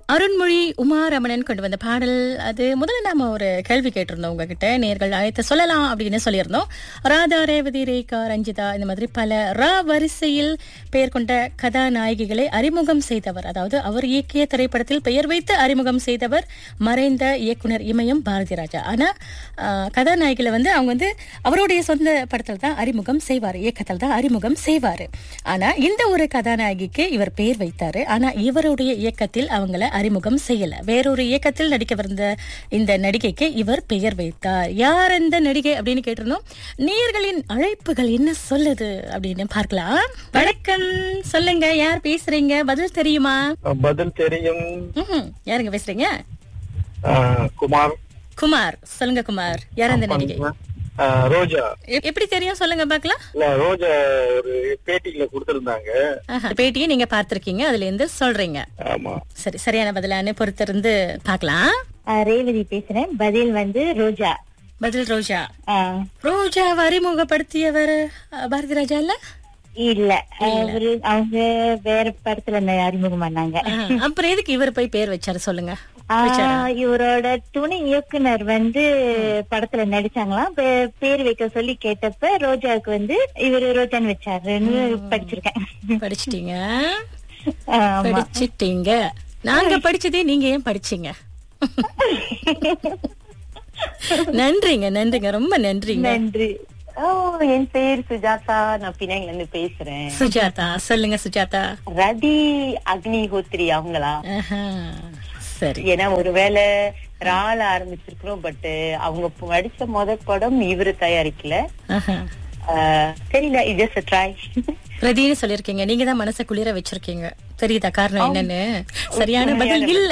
அருண்மொழி உமாரமணன் கொண்டு வந்த பாடல் அது முதல்ல நாம ஒரு கேள்வி கேட்டிருந்தோம் உங்ககிட்ட நேர்கள் அழைத்து சொல்லலாம் அப்படின்னு சொல்லியிருந்தோம் ராதா ரேவதி ரேகா ரஞ்சிதா இந்த மாதிரி பல ரா வரிசையில் பெயர் கொண்ட கதாநாயகிகளை அறிமுகம் செய்தவர் அதாவது அவர் இயக்கிய திரைப்படத்தில் பெயர் வைத்து அறிமுகம் செய்தவர் மறைந்த இயக்குனர் இமயம் பாரதி ராஜா ஆனா ஆஹ், கதாநாயகிகளை வந்து அவங்க வந்து அவருடைய சொந்த படத்தில் தான் அறிமுகம் செய்வார் இயக்கத்தில் தான் அறிமுகம் செய்வாரு ஆனா இந்த ஒரு கதாநாயகிக்கு இவர் பெயர் வைத்தாரு ஆனா இவருடைய இயக்கத்தில் அவங்கள அறிமுகம் செய்யல வேறொரு இயக்கத்தில் நடிக்க வந்த இந்த நடிகைக்கு இவர் பெயர் வைத்தார் யார் அந்த நடிகை அப்படின்னு கேட்டிருந்தோம் நேயர்களின் அழைப்புகள் என்ன சொல்லுது அப்படின்னு பார்க்கலாம் வணக்கம் சொல்லுங்க யார் பேசுறீங்க பதில் தெரியுமா பதில் தெரியும் ம்ஹும். யாருங்க பேசுறீங்க ஆஹ், குமார் குமார் சொல்லுங்க குமார் யார் அந்த நடிகை ஆஹ், ரோஜா எ- எப்படி தெரியும் சொல்லுங்க பார்க்கலாம் இல்ல ரோஜா ஒரு பேட்டியில கொடுத்திருந்தாங்க ஆஹா. பேட்டியை நீங்க பார்த்திருக்கீங்க அதுல இருந்து சொல்றீங்க ஆமா சரி சரியான பதிலான பொறுத்திருந்து பார்க்கலாம் ஆ, ரேவதி பேசுறேன் பதில் வந்து ரோஜா பதில் ரோஜா ஆ, ரோஜா அறிமுகப்படுத்தியவர் அஹ், பாரதி ராஜா இல்ல இல்ல அவரு அவங்க வேற படத்துல ந- அறிமுகம் பண்ணாங்க ஆஹ், அப்புறம் எதுக்கு இவர் போய் பேர் வச்சாரு சொல்லுங்க ஆ, இவரோட துணை இயக்குனர் வந்து படத்துல நடிச்சாங்களாம் பே- பேர் வைக்க சொல்லி கேட்டப்ப ரோஜாவுக்கு வந்து இவரு ரோஜான்னு வச்சாருன்னு படிச்சிருக்கேன் படிச்சிட்டீங்க ஆமா. படிச்சிட்டீங்க நாங்க படிச்சதே நீங்க ஏன் படிச்சீங்க நன்றிங்க நன்றிங்க ரொம்ப நன்றிங்க நன்றி ஓ என் பேர் சுஜாதா நான் பினாங்ல இருந்து பேசுறேன் சுஜாதா சொல்லுங்க சுஜாதா ரதி அக்னிஹோத்ரி அவங்களா ஆஹா, சரி ஏன்னா ஒருவேளை ரால ஆரம்பிச்சிருக்கிறோம் பட் அவங்க படிச்ச முத படம் இவரு தயாரிக்கல ஆஹா. ஆஹ், தெரியல இது ட்ரை பிரதின்னு சொல்லிருக்கீங்க நீங்க தான் மனசை குளிர வச்சிருக்கீங்க தெரியுதா காரணம் என்னன்னு சரியான பதில் இல்ல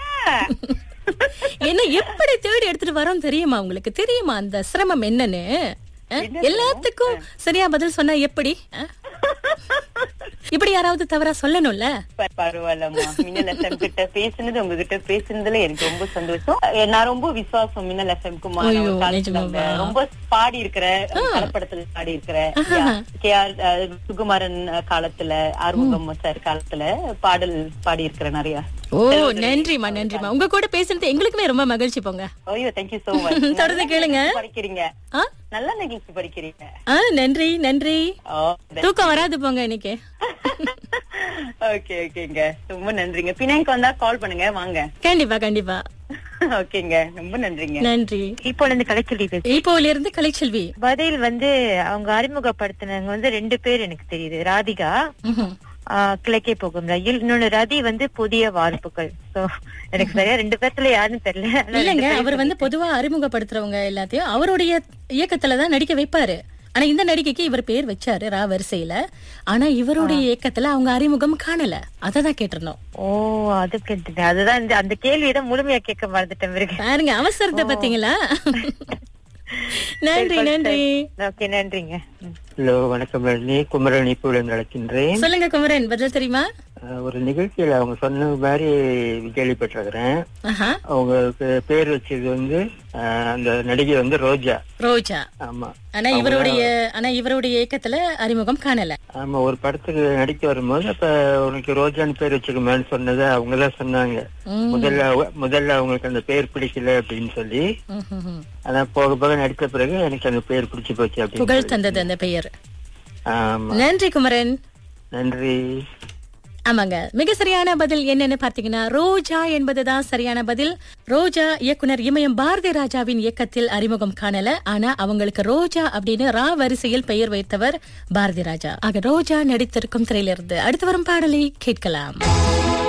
என்ன எப்படி தேடி எடுத்துட்டு வரோம் தெரியுமா உங்களுக்கு தெரியுமா அந்த சிரமம் என்னன்னு அஹ்? எல்லாத்துக்கும் சரியா பதில் சொன்னா எப்படி அஹ்? இப்படி யாராவது தவறா சொல்லணும்ல பரவாயில்லம்மா மின்னல் எஃப்எம் கிட்ட பேசுனது உங்ககிட்ட பேசுனதுல எனக்கு ரொம்ப சந்தோஷம் அஹ், நான் ரொம்ப விசுவாசம் மின்னல் எஃப்எம் குமார் ஐயோ, அவர் காலத்துல நிஜமாவா? அந்த ரொம்ப பாடி இருக்கிற கலப்படத்துல பாடி இருக்கிற கே ஆர் சுகுமாரன் அஹ், காலத்துல ஆறுமுகம் சார் காலத்துல பாடல் பாடி இருக்கிற நிறைய ஓ நன்றிமா நன்றிமா உங்க கூட பேசுனது எங்களுக்குமே ரொம்ப மகிழ்ச்சி போங்க ஐயோ தேங்க்யூ சோ மச் தொடர்ந்து கேளுங்க படிக்கிறீங்க ஆ? நல்ல நிகழ்ச்சி படிக்கிறீங்க ஆ நன்றி நன்றி ஓ தூக்கம் வராது போங்க இன்னைக்கு ஓகே ஓகேங்க ரொம்ப நன்றிங்க பினாய்க்கு வந்தா கால் பண்ணுங்க வாங்க கண்டிப்பா கண்டிப்பா ஓகேங்க ரொம்ப நன்றிங்க நன்றி இப்போ இருந்து கலைச்சொல்லி பேசு இப்போல இருந்து கலைச்செல்வி பதில் வந்து அவங்க அறிமுகப்படுத்தினவங்க வந்து ரெண்டு பேர் எனக்கு தெரியுது ராதிகா ம்ஹும். ஆ, கிழக்கே போகும் ரயில் இன்னொன்னு ரதி வந்து புதிய வார்ப்புகள் சோ எனக்கு சரியா ரெண்டு பேர்த்துல யாருன்னு தெரியல ஆனா இல்லங்க ரெண்டு பேர் அவர் வந்து பொதுவா அறிமுகப்படுத்துறவங்க எல்லாத்தையும் அவருடைய இயக்கத்துல தான் நடிக்க வைப்பாரு ஆனா இந்த நடிகைக்கு இவர் பேர் வச்சாரு ரா வரிசையில ஆனா இவருடைய இயக்கத்துல அவங்க அறிமுகம் காணல அததான் கேட்டிருந்தோம் ஓ அது கேட்டுட்டேன் அதுதான் இந்த- அந்த கேள்வியை முழுமையா கேட்க மறந்துட்டேன் பிறகு பாருங்க அவசரத்தை பாத்தீங்களா நன்றி நன்றி ஓகே நன்றிங்க ம். ஹலோ வணக்கம் ரஜினி குமரன் இப்புடன் நடக்கின்றேன் சொல்லுங்க குமரன் பதில் தெரியுமா ஆஹ், ஒரு நிகழ்ச்சியில அவங்க சொன்ன மாதிரி கேள்விப்பட்டிருக்கிறேன் ஆஹா அவங்களுக்கு பேர் வச்சது வந்து ஆஹ், அந்த நடிகை வந்து ரோஜா ரோஜா ஆமா ஆனா இவருடைய ஆனா இவருடைய இயக்கத்துல அறிமுகம் காணல ஆமா ஒரு படத்துக்கு நடிக்க வரும்போது அப்ப உனக்கு ரோஜான்னு பேர் வச்சுக்கோமேன்னு சொன்னதை அவங்கதான் சொன்னாங்க ம். முதல்ல அவ- முதல்ல அவங்களுக்கு அந்த பேர் பிடிக்கல அப்படின்னு சொல்லி ம்ஹும்ஹும். ஆனா போக போக நடித்த பிறகு எனக்கு அந்த பேர் பிடிச்சு போச்சு அப்படின்னு புகழ் தந்தது அந்த பெயர் ஆமா நன்றி குமரன் நன்றி ஆமாங்க மிக சரியான பதில் என்னன்னு பார்த்தீங்கன்னா ரோஜா என்பதுதான் சரியான பதில் ரோஜா இயக்குனர் இமயம் பாரதி ராஜாவின் இயக்கத்தில் அறிமுகம் காணல ஆனா அவங்களுக்கு ரோஜா அப்படின்னு ரா வரிசையில் பெயர் வைத்தவர் பாரதி ராஜா ஆக ரோஜா நடித்திருக்கும் திரையிலிருந்து அடுத்து வரும் பாடலை கேட்கலாம்